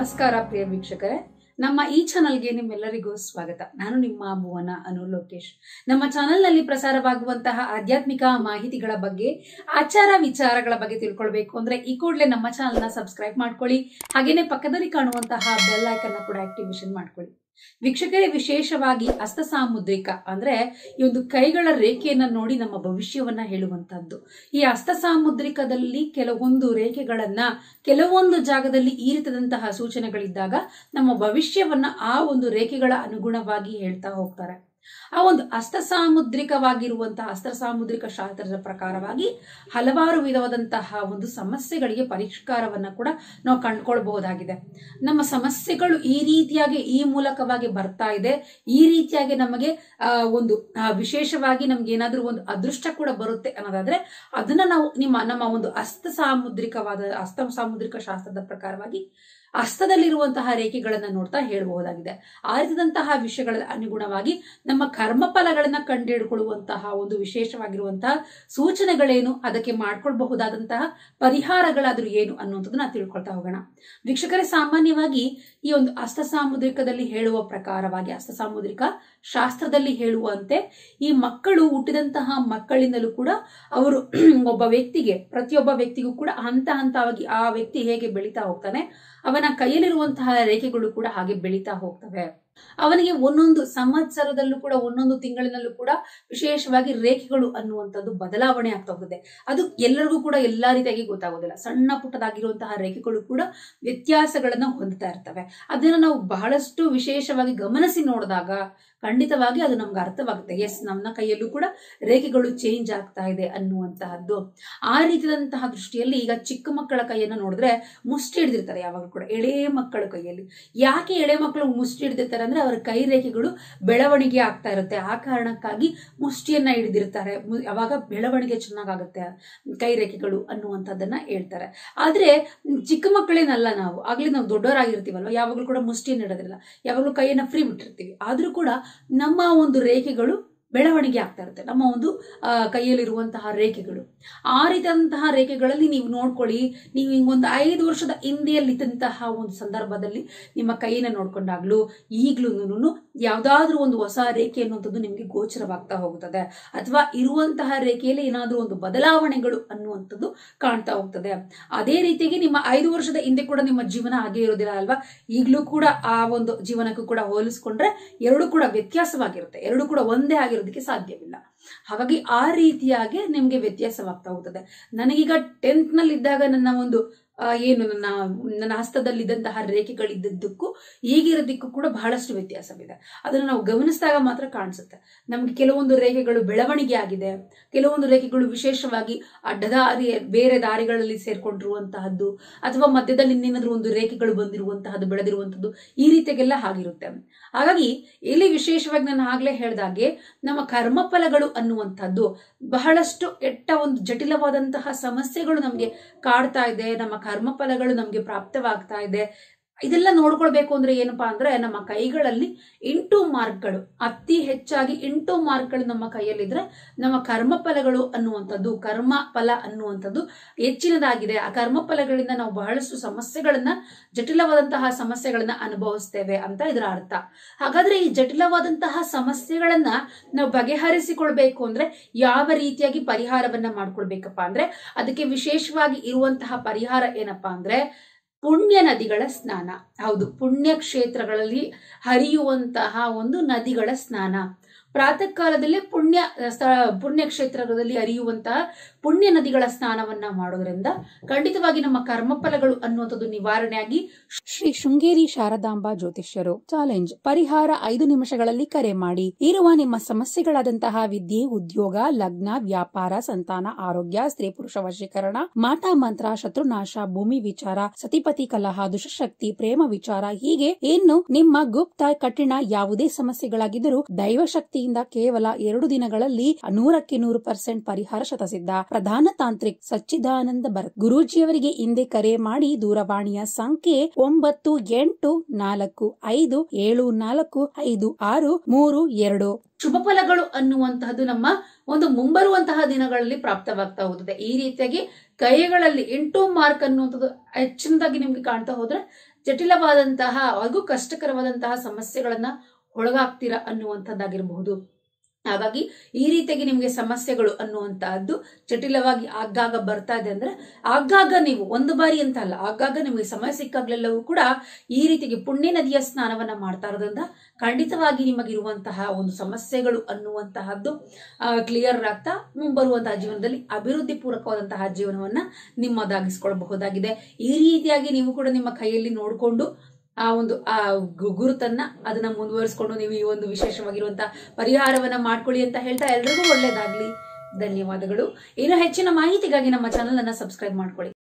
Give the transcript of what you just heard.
ನಮಸ್ಕಾರ ಪ್ರಿಯ ವೀಕ್ಷಕರೇ ನಮ್ಮ ಈ ಚಾನಲ್ಗೆ ನಿಮ್ಮೆಲ್ಲರಿಗೂ ಸ್ವಾಗತ ನಾನು ನಿಮ್ಮ ಭುವನ ಅನು ಲೋಕೇಶ್ ನಮ್ಮ ಚಾನೆಲ್ನಲ್ಲಿ ಪ್ರಸಾರವಾಗುವಂತಹ ಆಧ್ಯಾತ್ಮಿಕ ಮಾಹಿತಿಗಳ ಬಗ್ಗೆ ಆಚಾರ ವಿಚಾರಗಳ ಬಗ್ಗೆ ತಿಳ್ಕೊಳ್ಬೇಕು ಅಂದ್ರೆ ಈ ಕೂಡಲೇ ನಮ್ಮ ಚಾನೆಲ್ನ ಸಬ್ಸ್ಕ್ರೈಬ್ ಮಾಡ್ಕೊಳ್ಳಿ ಹಾಗೇನೆ ಪಕ್ಕದಲ್ಲಿ ಕಾಣುವಂತಹ ಬೆಲ್ ಐಕನ್ನ ಕೂಡ ಆಕ್ಟಿವೇಶನ್ ಮಾಡ್ಕೊಳ್ಳಿ ವೀಕ್ಷಕರೇ ವಿಶೇಷವಾಗಿ ಹಸ್ತ ಸಾಮುದ್ರಿಕ ಅಂದ್ರೆ ಈ ಒಂದು ಕೈಗಳ ರೇಖೆಯನ್ನ ನೋಡಿ ನಮ್ಮ ಭವಿಷ್ಯವನ್ನ ಹೇಳುವಂತಹದ್ದು ಈ ಹಸ್ತ ಸಾಮುದ್ರಿಕದಲ್ಲಿ ಕೆಲವೊಂದು ರೇಖೆಗಳನ್ನ ಕೆಲವೊಂದು ಜಾಗದಲ್ಲಿ ಈ ರೀತಿಯಾದಂತಹ ಸೂಚನೆಗಳಿದ್ದಾಗ ನಮ್ಮ ಭವಿಷ್ಯವನ್ನ ಆ ಒಂದು ರೇಖೆಗಳ ಅನುಗುಣವಾಗಿ ಹೇಳ್ತಾ ಹೋಗ್ತಾರೆ ಆ ಒಂದು ಹಸ್ತ ಸಾಮುದ್ರಿಕವಾಗಿರುವಂತಹ ಹಸ್ತ ಸಾಮುದ್ರಿಕ ಶಾಸ್ತ್ರದ ಪ್ರಕಾರವಾಗಿ ಹಲವಾರು ವಿಧವಾದಂತಹ ಒಂದು ಸಮಸ್ಯೆಗಳಿಗೆ ಪರಿಷ್ಕಾರವನ್ನ ಕೂಡ ನಾವು ಕಂಡುಕೊಳ್ಬಹುದಾಗಿದೆ ನಮ್ಮ ಸಮಸ್ಯೆಗಳು ಈ ರೀತಿಯಾಗಿ ಈ ಮೂಲಕವಾಗಿ ಬರ್ತಾ ಇದೆ ಈ ರೀತಿಯಾಗಿ ನಮಗೆ ಆ ಒಂದು ಆ, ವಿಶೇಷವಾಗಿ ನಮ್ಗೆ ಏನಾದ್ರೂ ಒಂದು ಅದೃಷ್ಟ ಕೂಡ ಬರುತ್ತೆ ಅನ್ನೋದಾದ್ರೆ ಅದನ್ನ ನಾವು ನಿಮ್ಮ ನಮ್ಮ ಒಂದು ಹಸ್ತ ಸಾಮುದ್ರಿಕವಾದ ಹಸ್ತ ಸಾಮುದ್ರಿಕ ಶಾಸ್ತ್ರದ ಪ್ರಕಾರವಾಗಿ ಹಸ್ತದಲ್ಲಿರುವಂತಹ ರೇಖೆಗಳನ್ನ ನೋಡ್ತಾ ಹೇಳಬಹುದಾಗಿದೆ ಆ ರೀತಿಯಾದಂತಹ ವಿಷಯಗಳ ಅನುಗುಣವಾಗಿ ನಮ್ಮ ಕರ್ಮಫಲಗಳನ್ನ ಕಂಡುಹಿಡ್ಕೊಳ್ಳುವಂತಹ ಒಂದು ವಿಶೇಷವಾಗಿರುವಂತಹ ಸೂಚನೆಗಳೇನು ಅದಕ್ಕೆ ಮಾಡ್ಕೊಳ್ಬಹುದಾದಂತಹ ಪರಿಹಾರಗಳಾದ್ರೂ ಏನು ಅನ್ನುವಂಥದ್ದನ್ನ ತಿಳ್ಕೊಳ್ತಾ ಹೋಗೋಣ ವೀಕ್ಷಕರೇ ಸಾಮಾನ್ಯವಾಗಿ ಈ ಒಂದು ಹಸ್ತ ಸಾಮುದ್ರಿಕದಲ್ಲಿ ಹೇಳುವ ಪ್ರಕಾರವಾಗಿ ಹಸ್ತ ಸಾಮುದ್ರಿಕ ಶಾಸ್ತ್ರದಲ್ಲಿ ಹೇಳುವಂತೆ ಈ ಮಕ್ಕಳು ಹುಟ್ಟಿದಂತಹ ಮಕ್ಕಳಿಂದಲೂ ಕೂಡ ಅವರು ಒಬ್ಬ ವ್ಯಕ್ತಿಗೆ ಪ್ರತಿಯೊಬ್ಬ ವ್ಯಕ್ತಿಗೂ ಕೂಡ ಹಂತ ಹಂತವಾಗಿ ಆ ವ್ಯಕ್ತಿ ಹೇಗೆ ಬೆಳೀತಾ ಹೋಗ್ತಾನೆ ಅವನ ಕೈಯಲ್ಲಿರುವಂತಹ ರೇಖೆಗಳು ಕೂಡ ಹಾಗೆ ಬೆಳೀತಾ ಹೋಗ್ತವೆ ಅವನಿಗೆ ಒಂದೊಂದು ಸಂವತ್ಸರದಲ್ಲೂ ಕೂಡ ಒಂದೊಂದು ತಿಂಗಳಿನಲ್ಲೂ ಕೂಡ ವಿಶೇಷವಾಗಿ ರೇಖೆಗಳು ಅನ್ನುವಂಥದ್ದು ಬದಲಾವಣೆ ಆಗ್ತಾ ಹೋಗ್ತದೆ ಅದು ಎಲ್ಲರಿಗೂ ಕೂಡ ಎಲ್ಲಾ ರೀತಿಯಾಗಿ ಗೊತ್ತಾಗೋದಿಲ್ಲ ಸಣ್ಣ ಪುಟ್ಟದಾಗಿರುವಂತಹ ರೇಖೆಗಳು ಕೂಡ ವ್ಯತ್ಯಾಸಗಳನ್ನ ಹೊಂದ್ತಾ ಇರ್ತವೆ ಅದನ್ನ ನಾವು ಬಹಳಷ್ಟು ವಿಶೇಷವಾಗಿ ಗಮನಿಸಿ ನೋಡಿದಾಗ ಖಂಡಿತವಾಗಿ ಅದು ನಮ್ಗೆ ಅರ್ಥವಾಗುತ್ತೆ ಎಸ್ ನಮ್ಮ ಕೈಯಲ್ಲೂ ಕೂಡ ರೇಖೆಗಳು ಚೇಂಜ್ ಆಗ್ತಾ ಇದೆ ಅನ್ನುವಂತಹದ್ದು ಆ ರೀತಿಯಾದಂತಹ ದೃಷ್ಟಿಯಲ್ಲಿ ಈಗ ಚಿಕ್ಕ ಮಕ್ಕಳ ಕೈಯನ್ನು ನೋಡಿದ್ರೆ ಮುಷ್ಟಿ ಹಿಡಿದಿರ್ತಾರೆ ಯಾವಾಗ ಕೂಡ ಎಳೆ ಮಕ್ಕಳ ಕೈಯಲ್ಲಿ ಯಾಕೆ ಎಳೆ ಮಕ್ಕಳು ಮುಷ್ಟಿ ಹಿಡಿದಿರ್ತಾರೆ ಅಂದ್ರೆ ಅವರ ಕೈ ರೇಖೆಗಳು ಬೆಳವಣಿಗೆ ಆಗ್ತಾ ಇರುತ್ತೆ ಆ ಕಾರಣಕ್ಕಾಗಿ ಮುಷ್ಟಿಯನ್ನ ಹಿಡಿದಿರ್ತಾರೆ ಮು- ಅವಾಗ ಬೆಳವಣಿಗೆ ಚೆನ್ನಾಗಾಗುತ್ತೆ ಕೈ ರೇಖೆಗಳು ಅನ್ನುವಂಥದ್ದನ್ನ ಹೇಳ್ತಾರೆ ಆದ್ರೆ ಮ್, ಚಿಕ್ಕ ಮಕ್ಕಳೇನಲ್ಲ ನಾವು ಆಗ್ಲೇ ನಾವು ದೊಡ್ಡವರಾಗಿರ್ತೀವಲ್ವ ಯಾವಾಗಲೂ ಕೂಡ ಮುಷ್ಟಿಯನ್ನು ಹಿಡೋದಿಲ್ಲ ಯಾವಾಗಲೂ ಕೈಯನ್ನ ಫ್ರೀ ಬಿಟ್ಟಿರ್ತೀವಿ ಆದ್ರೂ ಕೂಡ ನಮ್ಮ ಒಂದು ರೇಖೆಗಳು ಬೆಳವಣಿಗೆ ಆಗ್ತಾ ಇರುತ್ತೆ ನಮ್ಮ ಒಂದು ಆ, ಕೈಯಲ್ಲಿರುವಂತಹ ರೇಖೆಗಳು ಆ ರೀತಿಯಾದಂತಹ ರೇಖೆಗಳಲ್ಲಿ ನೀವು ನೋಡ್ಕೊಳ್ಳಿ ನೀವು ಹಿಂಗೊಂದು ಐದು ವರ್ಷದ ಹಿಂದೆಯಲ್ಲಿದ್ದಂತಹ ಒಂದು ಸಂದರ್ಭದಲ್ಲಿ ನಿಮ್ಮ ಕೈಯನ್ನು ನೋಡ್ಕೊಂಡಾಗ್ಲೂ ಈಗ್ಲೂ ಯಾವ್ದಾದ್ರೂ ಒಂದು ಹೊಸ ರೇಖೆ ಅನ್ನುವಂಥದ್ದು ನಿಮಗೆ ಗೋಚರವಾಗ್ತಾ ಹೋಗುತ್ತದೆ ಅಥವಾ ಇರುವಂತಹ ರೇಖೆಯಲ್ಲಿ ಏನಾದ್ರೂ ಒಂದು ಬದಲಾವಣೆಗಳು ಅನ್ನುವಂಥದ್ದು ಕಾಣ್ತಾ ಹೋಗ್ತದೆ ಅದೇ ರೀತಿಯಾಗಿ ನಿಮ್ಮ ಐದು ವರ್ಷದ ಹಿಂದೆ ಕೂಡ ನಿಮ್ಮ ಜೀವನ ಹಾಗೆ ಇರೋದಿಲ್ಲ ಅಲ್ವಾ ಈಗಲೂ ಕೂಡ ಆ ಒಂದು ಜೀವನಕ್ಕೂ ಕೂಡ ಹೋಲಿಸ್ಕೊಂಡ್ರೆ ಎರಡು ಕೂಡ ವ್ಯತ್ಯಾಸವಾಗಿರುತ್ತೆ ಎರಡು ಕೂಡ ಒಂದೇ ಆಗಿರೋದಕ್ಕೆ ಸಾಧ್ಯವಿಲ್ಲ ಹಾಗಾಗಿ ಆ ರೀತಿಯಾಗಿ ನಿಮ್ಗೆ ವ್ಯತ್ಯಾಸವಾಗ್ತಾ ಹೋಗ್ತದೆ ನನಗೀಗ ಟೆಂತ್ ನಲ್ಲಿ ಇದ್ದಾಗ ನನ್ನ ಒಂದು ಆ, ಏನು ನನ್ನ ನನ್ನ ಹಸ್ತದಲ್ಲಿದ್ದಂತಹ ರೇಖೆಗಳಿದ್ದದ್ದಕ್ಕೂ ಈಗಿರೋದಕ್ಕೂ ಕೂಡ ಬಹಳಷ್ಟು ವ್ಯತ್ಯಾಸವಿದೆ ಅದನ್ನು ನಾವು ಗಮನಿಸಿದಾಗ ಮಾತ್ರ ಕಾಣಿಸುತ್ತೆ ನಮ್ಗೆ ಕೆಲವೊಂದು ರೇಖೆಗಳು ಬೆಳವಣಿಗೆ ಆಗಿದೆ ಕೆಲವೊಂದು ರೇಖೆಗಳು ವಿಶೇಷವಾಗಿ ಅಡ್ಡದಾರಿ ಬೇರೆ ದಾರಿಗಳಲ್ಲಿ ಸೇರ್ಕೊಂಡಿರುವಂತಹದ್ದು ಅಥವಾ ಮಧ್ಯದಲ್ಲಿ ಇನ್ನೇನಾದ್ರೂ ಒಂದು ರೇಖೆಗಳು ಬಂದಿರುವಂತಹದ್ದು ಬೆಳೆದಿರುವಂತದ್ದು ಈ ರೀತಿಯಾಗೆಲ್ಲ ಆಗಿರುತ್ತೆ ಹಾಗಾಗಿ ಇಲ್ಲಿ ವಿಶೇಷವಾಗಿ ನಾನು ಆಗ್ಲೇ ಹೇಳ್ದಾಗೆ ನಮ್ಮ ಕರ್ಮಫಲಗಳು ಅನ್ನುವಂಥದ್ದು ಬಹಳಷ್ಟು ಕೆಟ್ಟ ಒಂದು ಜಟಿಲವಾದಂತಹ ಸಮಸ್ಯೆಗಳು ನಮ್ಗೆ ಕಾಡ್ತಾ ಇದೆ ನಮ್ಮ ಕರ್ಮಫಲಗಳು ನಮ್ಗೆ ಪ್ರಾಪ್ತವಾಗ್ತಾ ಇದೆ ಇದೆಲ್ಲ ನೋಡ್ಕೊಳ್ಬೇಕು ಅಂದ್ರೆ ಏನಪ್ಪಾ ಅಂದ್ರೆ ನಮ್ಮ ಕೈಗಳಲ್ಲಿ ಇಂಟು ಮಾರ್ಕ್ಗಳು ಅತಿ ಹೆಚ್ಚಾಗಿ ಇಂಟು ಮಾರ್ಕ್ಗಳು ನಮ್ಮ ಕೈಯಲ್ಲಿದ್ರೆ ನಮ್ಮ ಕರ್ಮಫಲಗಳು ಅನ್ನುವಂಥದ್ದು ಕರ್ಮ ಫಲ ಅನ್ನುವಂಥದ್ದು ಹೆಚ್ಚಿನದಾಗಿದೆ ಆ ಕರ್ಮಫಲಗಳಿಂದ ನಾವು ಬಹಳಷ್ಟು ಸಮಸ್ಯೆಗಳನ್ನ ಜಟಿಲವಾದಂತಹ ಸಮಸ್ಯೆಗಳನ್ನ ಅನುಭವಿಸ್ತೇವೆ ಅಂತ ಇದರ ಅರ್ಥ ಹಾಗಾದ್ರೆ ಈ ಜಟಿಲವಾದಂತಹ ಸಮಸ್ಯೆಗಳನ್ನ ನಾವು ಬಗೆಹರಿಸಿಕೊಳ್ಬೇಕು ಅಂದ್ರೆ ಯಾವ ರೀತಿಯಾಗಿ ಪರಿಹಾರವನ್ನ ಮಾಡ್ಕೊಳ್ಬೇಕಪ್ಪ ಅಂದ್ರೆ ಅದಕ್ಕೆ ವಿಶೇಷವಾಗಿ ಇರುವಂತಹ ಪರಿಹಾರ ಏನಪ್ಪಾ ಅಂದ್ರೆ ಪುಣ್ಯ ನದಿಗಳ ಸ್ನಾನ ಹೌದು ಪುಣ್ಯ ಕ್ಷೇತ್ರಗಳಲ್ಲಿ ಹರಿಯುವಂತಹ ಒಂದು ನದಿಗಳ ಸ್ನಾನ ಪ್ರಾತಃ ಕಾಲದಲ್ಲೇ ಪುಣ್ಯ ಸ್ಥಳ ಪುಣ್ಯ ಕ್ಷೇತ್ರದಲ್ಲಿ ಹರಿಯುವಂತಹ ಪುಣ್ಯ ನದಿಗಳ ಸ್ನಾನವನ್ನ ಮಾಡೋದ್ರಿಂದ ಖಂಡಿತವಾಗಿ ನಮ್ಮ ಕರ್ಮಫಲಗಳು ಅನ್ನುವಂಥದ್ದು ನಿವಾರಣೆಯಾಗಿ ಶ್ರೀ ಶೃಂಗೇರಿ ಶಾರದಾಂಬಾ ಜ್ಯೋತಿಷ್ಯರು ಚಾಲೆಂಜ್ ಪರಿಹಾರ ಐದು ನಿಮಿಷಗಳಲ್ಲಿ ಕರೆ ಮಾಡಿ ಇರುವ ನಿಮ್ಮ ಸಮಸ್ಯೆಗಳಾದಂತಹ ವಿದ್ಯೆ ಉದ್ಯೋಗ ಲಗ್ನ ವ್ಯಾಪಾರ ಸಂತಾನ ಆರೋಗ್ಯ ಸ್ತ್ರೀ ಪುರುಷ ವಶೀಕರಣ ಮಾಟ ಮಂತ್ರ ಶತ್ರುನಾಶ ಭೂಮಿ ವಿಚಾರ ಸತಿಪತಿ ಕಲಹ ದುಷ್ಟಶಕ್ತಿ ಪ್ರೇಮ ವಿಚಾರ ಹೀಗೆ ಇನ್ನು ನಿಮ್ಮ ಗುಪ್ತ ಕಠಿಣ ಯಾವುದೇ ಸಮಸ್ಯೆಗಳಾಗಿದ್ದರೂ ದೈವ ಶಕ್ತಿಯಿಂದ ಕೇವಲ ಎರಡು ದಿನಗಳಲ್ಲಿ ನೂರಕ್ಕೆ ನೂರು ಪರ್ಸೆಂಟ್ ಪರಿಹಾರ ಶತಸಿದ್ಧ ಪ್ರಧಾನ ತಾಂತ್ರಿಕ್ ಸಚ್ಚಿದಾನಂದ ಭರತ್ ಗುರೂಜಿಯವರಿಗೆ ಹಿಂದೆ ಕರೆ ಮಾಡಿ ದೂರವಾಣಿಯ ಸಂಖ್ಯೆ ಒಂಬತ್ತು ಎಂಟು ನಾಲ್ಕು ಐದು ಏಳು ನಾಲ್ಕು ಐದು ಆರು ಮೂರು ಎರಡು ಶುಭ ಫಲಗಳು ಅನ್ನುವಂತಹದ್ದು ನಮ್ಮ ಒಂದು ಮುಂಬರುವಂತಹ ದಿನಗಳಲ್ಲಿ ಪ್ರಾಪ್ತವಾಗ್ತಾ ಹೋಗುತ್ತದೆ ಈ ರೀತಿಯಾಗಿ ಕೈಗಳಲ್ಲಿ ಇಂಟು ಮಾರ್ಕ್ ಅನ್ನುವಂಥದ್ದು ಹೆಚ್ಚಿನದಾಗಿ ನಿಮ್ಗೆ ಕಾಣ್ತಾ ಹೋದ್ರೆ ಜಟಿಲವಾದಂತಹ ಹಾಗೂ ಕಷ್ಟಕರವಾದಂತಹ ಸಮಸ್ಯೆಗಳನ್ನ ಒಳಗಾಗ್ತೀರಾ ಅನ್ನುವಂಥದ್ದಾಗಿರಬಹುದು ಹಾಗಾಗಿ ಈ ರೀತಿಯಾಗಿ ನಿಮಗೆ ಸಮಸ್ಯೆಗಳು ಅನ್ನುವಂತಹದ್ದು ಜಟಿಲವಾಗಿ ಆಗಾಗ ಬರ್ತಾ ಇದೆ ಅಂದ್ರೆ ಆಗಾಗ ನೀವು ಒಂದು ಬಾರಿ ಅಂತ ಅಲ್ಲ ಆಗಾಗ ನಿಮಗೆ ಸಮಯ ಸಿಕ್ಕಾಗ್ಲೆಲ್ಲವೂ ಕೂಡ ಈ ರೀತಿಗೆ ಪುಣ್ಯ ನದಿಯ ಸ್ನಾನವನ್ನ ಮಾಡ್ತಾ ಇರೋದ್ರಿಂದ ಖಂಡಿತವಾಗಿ ನಿಮಗಿರುವಂತಹ ಒಂದು ಸಮಸ್ಯೆಗಳು ಅನ್ನುವಂತಹದ್ದು ಕ್ಲಿಯರ್ ಆಗ್ತಾ ಮುಂಬರುವಂತಹ ಜೀವನದಲ್ಲಿ ಅಭಿವೃದ್ಧಿ ಪೂರ್ವಕವಾದಂತಹ ಜೀವನವನ್ನ ನಿಮ್ಮದಾಗಿಸ್ಕೊಳ್ಬಹುದಾಗಿದೆ ಈ ರೀತಿಯಾಗಿ ನೀವು ಕೂಡ ನಿಮ್ಮ ಕೈಯಲ್ಲಿ ನೋಡಿಕೊಂಡು ಆ ಒಂದು ಆ ಗು- ಗುರುತನ್ನ ಅದನ್ನ ಮುಂದುವರಿಸಿಕೊಂಡು ನೀವು ಈ ಒಂದು ವಿಶೇಷವಾಗಿರುವಂತಹ ಪರಿಹಾರವನ್ನ ಮಾಡ್ಕೊಳ್ಳಿ ಅಂತ ಹೇಳ್ತಾ ಎಲ್ರಿಗೂ ಒಳ್ಳೇದಾಗ್ಲಿ ಧನ್ಯವಾದಗಳು ಇನ್ನು ಹೆಚ್ಚಿನ ಮಾಹಿತಿಗಾಗಿ ನಮ್ಮ ಚಾನಲ್ ಅನ್ನ ಸಬ್ಸ್ಕ್ರೈಬ್ ಮಾಡ್ಕೊಳ್ಳಿ